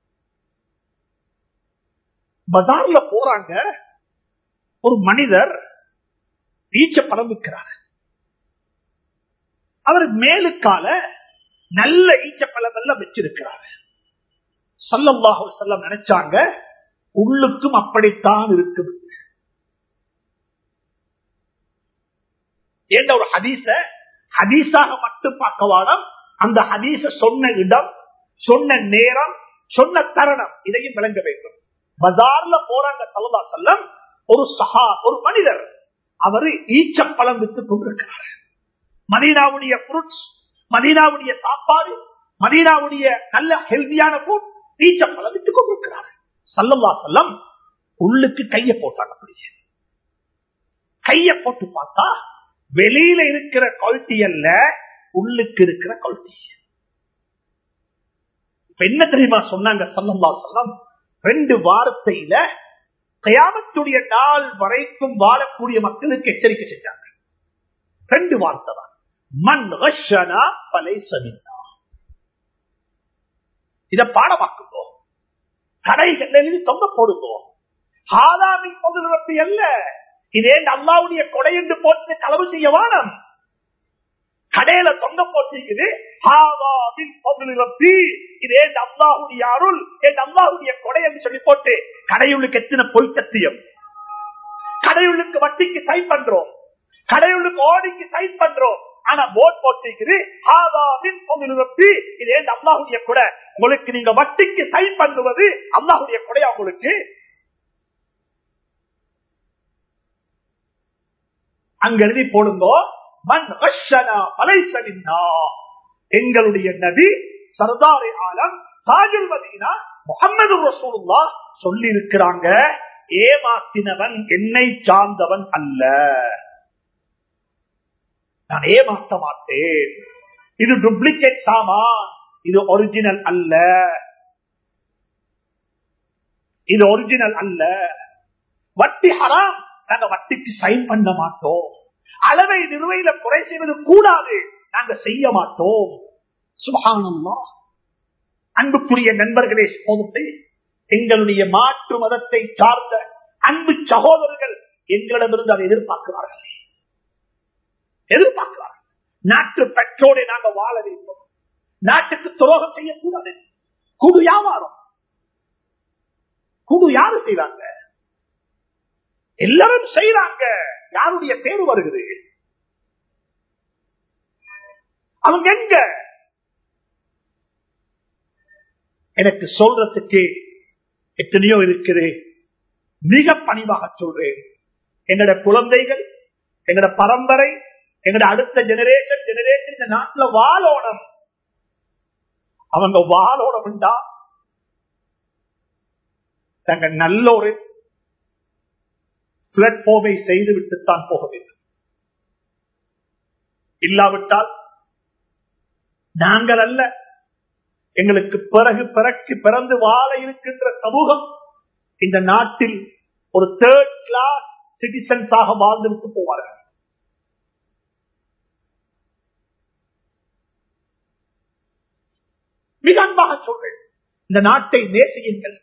பஜார்ல போறாங்க ஒரு மனிதர் ஈச்ச பழம் விற்கிறார் அவர் மேலுக்கால நல்ல ஈச்ச பழம் எல்லாம் வச்சிருக்கிறார் சல்லல்லாஹு செல்லம் நினைச்சாங்க உள்ளுக்கும் அப்படித்தான் இருக்குது என்ற ஒரு ஹதீச ஹதீஸாக மட்டும் பார்க்க வாடம் அந்த ஹதீச சொன்ன இடம் சொன்ன நேரம் சொன்ன தருணம் இதையும் விளங்க வேண்டும் பஜார்ல போறாங்க சல்லா செல்லம் ஒரு சஹா ஒரு மனிதர் அவரு ஈச்சப்பழம் வித்துக் கொண்டிருக்கிறார் மதீனாவுடைய ஃப்ரூட்ஸ் மதீனாவுடைய சாப்பாடு மதீனாவுடைய நல்ல ஹெல்தியான ஃபுட் ஈச்சப்பழம் வித்துக் கொண்டிருக்கிறார் சல்லல்லா செல்லம் உள்ளுக்கு கைய போட்டாங்க அப்படியே கைய போட்டு பார்த்தா வெளியில இருக்கிற குவாலிட்டி அல்ல உள்ளுக்கு இருக்கிற குவாலிட்டி இப்ப என்ன தெரியுமா சொன்னாங்க சல்லல்லா செல்லம் ரெண்டு வாரத்தையில கயாமத்துடைய நாள் வரைக்கும் வாழக்கூடிய மக்களுக்கு எச்சரிக்கை செஞ்சாங்க ரெண்டு வார்த்தை தான் மண் பலை சமிந்தா இத பாடமாக்குவோம் கடைகள் எழுதி தொங்க போடுவோம் ஹாதாமின் பொதுநிறுத்தி அல்ல இதே அல்லாவுடைய கொடை என்று போட்டு களவு செய்ய வானம் கடையில தொங்க போட்டிருக்குது ஹாதாமின் பொதுநிறுத்தி இதே அல்லாஹுடைய அருள் என் அல்லாஹுடைய கொடை என்று சொல்லி போட்டு கடையுள்ளுக்கு எத்தனை பொய் சத்தியம் கடையுள்ளுக்கு வட்டிக்கு சைன் பண்றோம் கடையுள்ளுக்கு ஓடிக்கு சைன் பண்றோம் ஆனா போட் போட்டிருக்குது ஆதாமின் பொதுநிறுத்தி இதே அல்லாஹுடைய கொடை உங்களுக்கு நீங்க வட்டிக்கு சைன் பண்ணுவது அல்லாஹுடைய கொடையா உங்களுக்கு அங்க எழுதி போடுங்கோ மண் ரஷனா பலைசனின்னா எங்களுடைய நபி சர்தாரி ஆலம் தாஜுல் மதீனா முகமது ரசூலுல்லா சொல்லி இருக்கிறாங்க ஏமாத்தினவன் என்னை சார்ந்தவன் அல்ல நான் ஏமாற்ற மாட்டேன் இது டூப்ளிகேட் சாமான் இது ஒரிஜினல் அல்ல இது ஒரிஜினல் அல்ல வட்டி ஹராம் நாங்க வட்டிக்கு சைன் பண்ண மாட்டோம் அளவை நிறுவையில குறை செய்வது கூடாது நாங்க செய்ய மாட்டோம் சுபானம்மா அன்புக்குரிய நண்பர்களே சோதத்தை எங்களுடைய மாற்று மதத்தை சார்ந்த அன்பு சகோதரர்கள் எங்களிடமிருந்து அதை எதிர்பார்க்கிறார்கள் எதிர்பார்க்கிறார்கள் நாட்டு பெற்றோரை நாங்க வாழ வேண்டும் நாட்டுக்கு துரோகம் செய்யக்கூடாது குடு வியாபாரம் குடு யாரு செய்வாங்க எல்லாரும் செய்யறாங்க யாருடைய பேரு வருகிறது அவங்க எங்க எனக்கு சொல்றதுக்கு எத்தனையோ இருக்குது மிக பணிவாக சொல்றேன் எங்கட குழந்தைகள் எங்கட பரம்பரை எங்கட அடுத்த ஜெனரேஷன் ஜெனரேஷன் இந்த நாட்டுல வாழோணம் அவங்க வாழோணம்டா தங்க நல்ல ஒரு பிளாட்ஃபார்மை செய்து விட்டுத்தான் போக வேண்டும் இல்லாவிட்டால் நாங்கள் அல்ல எங்களுக்கு பிறகு பிறக்கு பிறந்து வாழ இருக்கின்ற சமூகம் இந்த நாட்டில் ஒரு தேர்ட் கிளாஸ் சிட்டிசன்ஸாக வாழ்ந்துவிட்டு போவார்கள் மிக அன்பாக சொல்றேன் இந்த நாட்டை நேசியுங்கள்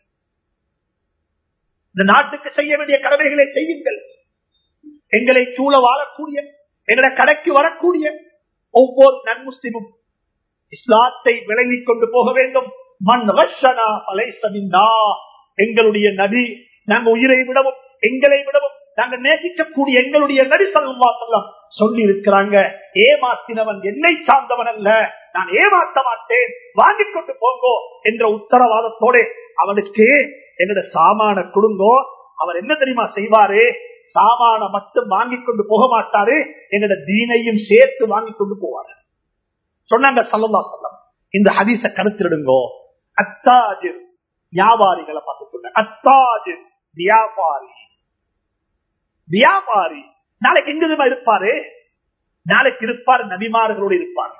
இந்த நாட்டுக்கு செய்ய வேண்டிய கடமைகளை செய்யுங்கள் எங்களை சூழ வாழக்கூடிய எங்களை கடைக்கு வரக்கூடிய ஒவ்வொரு நன்முஸ்லிமும் இஸ்லாத்தை விளங்கிக் கொண்டு போக வேண்டும் மண் ரஷனா பலைசமிந்தா எங்களுடைய நபி நாங்க உயிரை விடவும் எங்களை விடவும் நாங்க நேசிக்கக்கூடிய எங்களுடைய நபி சல்லாசல்லாம் சொல்லி இருக்கிறாங்க ஏமாத்தினவன் என்னை சார்ந்தவன் அல்ல நான் ஏமாற்ற மாட்டேன் வாங்கிக் கொண்டு போங்கோ என்ற உத்தரவாதத்தோட அவனுக்கு என்னோட சாமான கொடுங்கோ அவர் என்ன தெரியுமா செய்வாரு சாமான மட்டும் வாங்கிக் கொண்டு போக மாட்டாரு என்னோட தீனையும் சேர்த்து வாங்கிக் கொண்டு போவாரு சொன்னாங்க சல்லா சொல்லம் இந்த ஹதீச கருத்திடுங்கோ அத்தாஜிர் வியாபாரிகளை பார்த்து சொன்ன அத்தாஜிர் வியாபாரி வியாபாரி நாளைக்கு எங்க தெரியுமா இருப்பாரு நாளைக்கு இருப்பார் நபிமார்களோடு இருப்பார்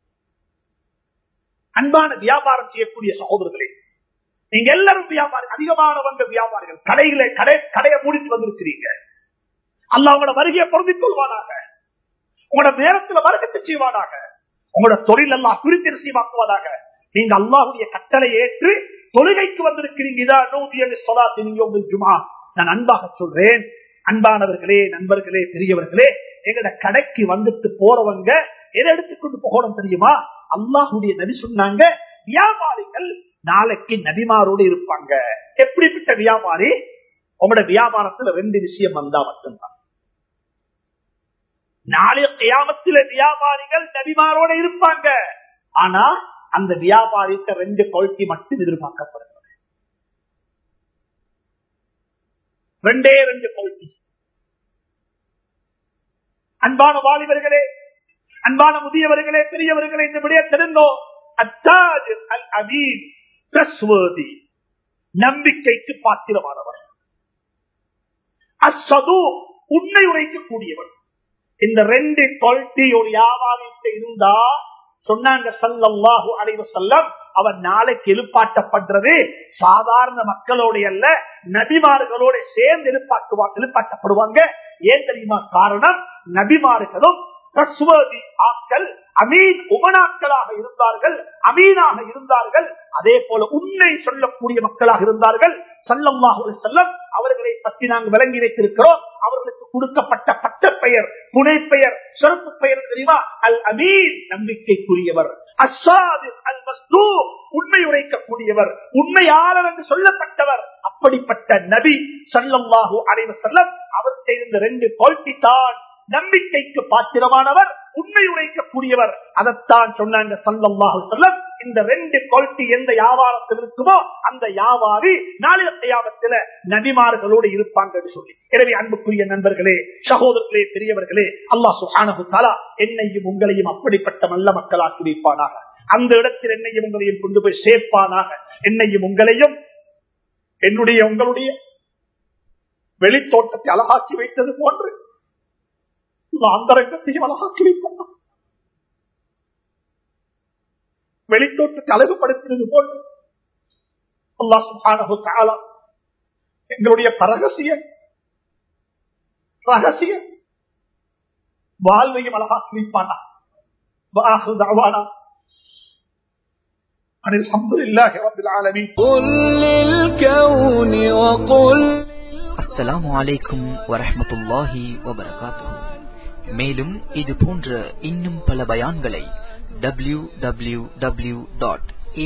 அன்பான வியாபாரம் செய்யக்கூடிய சகோதரர்களே நீங்க எல்லாரும் வியாபாரி அதிகமானவங்க வியாபாரிகள் கடைகளை கடை கடையை மூடிட்டு வந்திருக்கிறீங்க அல்ல உங்களோட வருகையை பொருந்திக் கொள்வானாக உங்களோட நேரத்தில் வருகத்தை செய்வானாக உங்களோட தொழில் எல்லாம் பிரித்திருசியமாக்குவதாக நீங்க அல்லாஹுடைய கட்டளை ஏற்று தொழுகைக்கு வந்திருக்கிறீங்க நான் அன்பாக சொல்றேன் அன்பானவர்களே நண்பர்களே பெரியவர்களே எங்கட கடைக்கு வந்துட்டு போறவங்க எதை எடுத்துக்கொண்டு போகணும் தெரியுமா அல்லாஹுடைய நபி சொன்னாங்க வியாபாரிகள் நாளைக்கு நபிமாரோடு இருப்பாங்க எப்படிப்பட்ட வியாபாரி உங்களோட வியாபாரத்துல ரெண்டு விஷயம் வந்தா மட்டும்தான் நாளைய கியாமத்தில வியாபாரிகள் நபிமாரோட இருப்பாங்க ஆனா அந்த வியாபாரிக்கு ரெண்டு குவாலிட்டி மட்டும் எதிர்பார்க்கப்படுகிறது ரெண்டே ரெண்டு குவாலிட்டி அன்பான வாலிபர்களே அன்பான முதியவர்களே பெரியவர்களே இந்த விடைய தெரிந்தோ அத்தாஜ் அல் அமீன் ட்ரஸ்வர்தி நம்பிக்கைக்கு பாத்திரமானவர் அசது உண்மை உரைக்கக்கூடியவர் இந்த ரெண்டு குவாலிட்டி ஒரு வியாபாரிட்ட இருந்தா சொன்னாங்க சல்லாஹு அலைவ செல்லம் அவர் நாளைக்கு எழுப்பாட்டப்படுறது சாதாரண மக்களோட அல்ல நபிமார்களோட சேர்ந்து எழுப்பாட்டுவாங்க எழுப்பாட்டப்படுவாங்க ஏன் தெரியுமா காரணம் நபிமார்களும் ஆக்கள் அமீன் உமனாக்களாக இருந்தார்கள் அமீனாக இருந்தார்கள் அதே போல உண்மை சொல்லக்கூடிய மக்களாக இருந்தார்கள் சல்லல்லாஹு செல்லம் அவர்களை பற்றி நாங்கள் விளங்கி வைத்திருக்கிறோம் அவர்களுக்கு கொடுக்கப்பட்ட பட்ட பெயர் புனை பெயர் சிறப்பு பெயர் தெரியுமா அல் அமீன் நம்பிக்கைக்குரியவர் அசாது அல் மஸ்தூ உண்மை உரைக்கக்கூடியவர் உண்மையாளர் என்று சொல்லப்பட்டவர் அப்படிப்பட்ட நபி சல்லல்லாஹு அலைவ செல்லம் அவர்கிட்ட இருந்த ரெண்டு குவாலிட்டி தான் நம்பிக்கைக்கு பாத்திரமானவர் உண்மை உரைக்கக்கூடியவர் அதைத்தான் சொன்னாங்க சல்லல்லாஹு செல்லம் இந்த ரெண்டு குவாலிட்டி எந்த வியாபாரத்தில் இருக்குமோ அந்த வியாபாரி நாளைய கையாபத்துல நபிமார்களோடு இருப்பாங்க என்று சொல்லி எனவே அன்புக்குரிய நண்பர்களே சகோதரர்களே பெரியவர்களே அல்லாஹ் சுஹானஹு தாலா என்னையும் உங்களையும் அப்படிப்பட்ட நல்ல மக்களாக்கி வைப்பானாக அந்த இடத்தில் என்னையும் உங்களையும் கொண்டு போய் சேர்ப்பானாக என்னையும் உங்களையும் என்னுடைய உங்களுடைய வெளித்தோட்டத்தை அழகாக்கி வைத்தது போன்று அந்தரங்கத்தையும் அழகாக்கி வைப்பான் வெளித்தோட்டத்தை அழகுபடுத்தினது போன்று அல்லா சுபானு தாலா எங்களுடைய பரகசிய ரகசிய வாழ்வையும் அழகாக்கி வைப்பானா வாகுதாவானா عن الحمد لله رب العالمين قل للكون وقل அஸ்ஸலாமு அலைக்கும் வரஹ்மத்துல்லாஹி வபரகாத்துஹு மேலும் இது போன்ற இன்னும் பல பயான்களை டபிள்யூ டபிள்யூ டபிள்யூ டாட்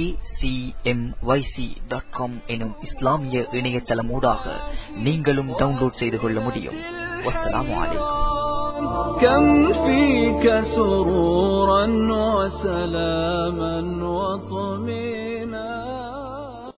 எனும் இஸ்லாமிய இணையதளமூடாக நீங்களும் டவுன்லோட் செய்து கொள்ள முடியும் வஸ்ஸலாமு அலைக்கும் كم فيك سرورا وسلاما وطمئنا